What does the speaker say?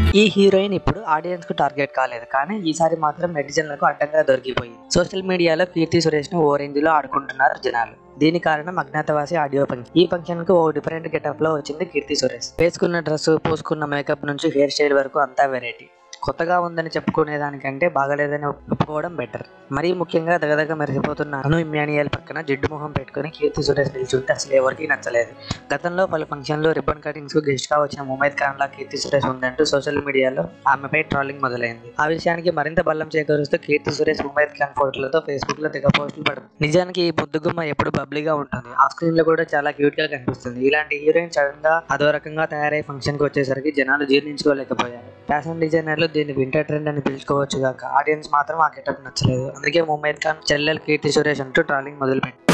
ఈ హీరోయిన్ ఇప్పుడు ఆడియన్స్ కు టార్గెట్ కాలేదు కానీ ఈసారి మాత్రం నెటిజన్లకు అడ్డంగా దొరికిపోయింది సోషల్ మీడియాలో కీర్తి సురేష్ ను ఓ రేంజ్ లో ఆడుకుంటున్నారు జనాలు దీని కారణం అజ్ఞాతవాసి ఆడియో ఫంక్షన్ ఈ ఫంక్షన్ కు ఓ డిఫరెంట్ గెటప్ లో వచ్చింది కీర్తి సురేష్ వేసుకున్న డ్రెస్ పూసుకున్న మేకప్ నుంచి హెయిర్ స్టైల్ వరకు అంతా వెరైటీ కొత్తగా ఉందని చెప్పుకునే దానికంటే బాగలేదని ఒప్పుకోవడం బెటర్ మరీ ముఖ్యంగా దగదగ మెరిసిపోతున్న అను ఇమ్మానియల్ పక్కన జిడ్డు మొహం పెట్టుకుని కీర్తి సురేష్ నిల్చుంటే అసలు ఎవరికి నచ్చలేదు గతంలో పలు ఫంక్షన్లో రిబ్బన్ కటింగ్స్ కు గెస్ట్ గా వచ్చిన ముమైద్ ఖాన్ లా కీర్తి సురేష్ ఉందంటూ సోషల్ మీడియాలో ఆమెపై ట్రాలింగ్ మొదలైంది ఆ విషయానికి మరింత బలం చేకూరుస్తూ కీర్తి సురేష్ ముమైద్ ఖాన్ ఫోటోలతో ఫేస్బుక్ లో తెగ పోస్టులు పడుతుంది నిజానికి ఈ ముద్దుగుమ్మ ఎప్పుడు బబ్లీగా ఉంటుంది ఆ స్క్రీన్ లో కూడా చాలా క్యూట్ గా కనిపిస్తుంది ఇలాంటి హీరోయిన్ సడన్ గా అదో రకంగా తయారై ఫంక్షన్ కి వచ్చేసరికి జనాలు జీర్ణించుకోలేకపోయారు ఫ్యాషన్ డిజైనర్లు దీన్ని వింటర్ ట్రెండ్ అని పిలుచుకోవచ్చు కాక ఆడియన్స్ మాత్రం ఆ గెటప్ నచ్చలేదు అందుకే ముమైద్ ఖాన్ చెల్లెలు కీర్తి సురేష్ అంటూ ట్రాలింగ్ మొదలుపెట్టారు